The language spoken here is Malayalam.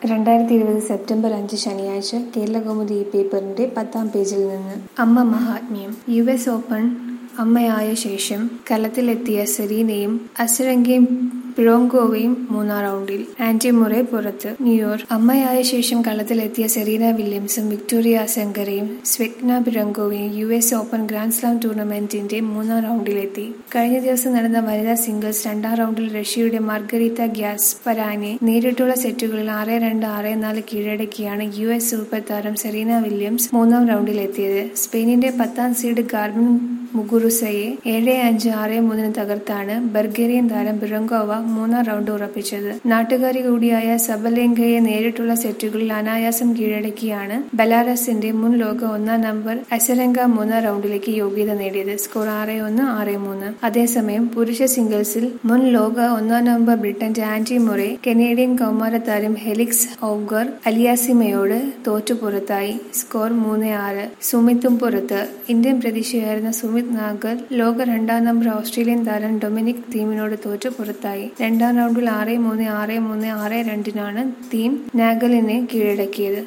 രണ്ടായിരത്തി ഇരുപത് സെപ്റ്റംബർ അഞ്ച് ശനിയാഴ്ച കേരളകൗമുദി ഈ പേപ്പറിന്റെ പത്താം പേജിൽ നിന്ന് അമ്മ മഹാത്മ്യം യു എസ് ഓപ്പൺ അമ്മയായ ശേഷം കളത്തിലെത്തിയ സെറീനയും അസരങ്കയും പിറോങ്കോവയും മൂന്നാം റൗണ്ടിൽ ആന്റി മുറെ പുറത്ത് ന്യൂയോർക്ക് അമ്മയായ ശേഷം കളത്തിലെത്തിയ സെറീന വില്യംസും വിക്ടോറിയ അസങ്കരയും സ്വപ്ന പിറങ്കോവയും U S open grand slam ടൂർണമെന്റിന്റെ മൂന്നാം റൗണ്ടിലെത്തി കഴിഞ്ഞ ദിവസം നടന്ന വനിതാ സിംഗിൾസ് രണ്ടാം റൗണ്ടിൽ റഷ്യയുടെ മാർഗരീത്ത ഗ്യാസ് പരാനെ നേരിട്ടുള്ള സെറ്റുകളിൽ ആറ് രണ്ട് ആറ് നാല് കീഴടക്കിയാണ് യു എസ് സൂപ്പർ താരം സെറീന വില്യംസ് മൂന്നാം റൗണ്ടിലെത്തിയത് സ്പെയിനിന്റെ പത്താം സീഡ് ഗാർബിൻ മുഗുറുസയെ ഏഴ് അഞ്ച് ആറ് മൂന്നിന് തകർത്താണ് ബൾഗേറിയൻ താരം ബിറങ്കോവ മൂന്നാം റൗണ്ട് ഉറപ്പിച്ചത് നാട്ടുകാരി കൂടിയായ സബലെങ്കയെ നേരിട്ടുള്ള സെറ്റുകളിൽ അനായാസം കീഴടക്കിയാണ് ബലാറസിന്റെ മുൻ ലോക ഒന്നാം നമ്പർ അസരങ്ക മൂന്നാം റൗണ്ടിലേക്ക് യോഗ്യത നേടിയത് സ്കോർ ആറ് ഒന്ന് ആറ് മൂന്ന് അതേസമയം പുരുഷ സിംഗിൾസിൽ മുൻ ലോക ഒന്നാം നമ്പർ ബ്രിട്ടന്റെ ആന്റി മുറെ കനേഡിയൻ കൗമാര താരം ഹെലിക്സ് ഔഗർ അലിയാസിമയോട് തോറ്റു പുറത്തായി സ്കോർ മൂന്ന് ആറ് സുമിത്തും പുറത്ത് ഇന്ത്യൻ പ്രതീക്ഷയായിരുന്ന സുമിത് നാഗർ ലോക രണ്ടാം നമ്പർ ഓസ്ട്രേലിയൻ താരം ഡൊമിനിക് തീമിനോട് തോറ്റു പുറത്തായി രണ്ടാം റൗണ്ടിൽ ആറ് മൂന്ന് ആറ് മൂന്ന് ആറ് രണ്ടിനാണ് തീം നാഗലിനെ കീഴടക്കിയത്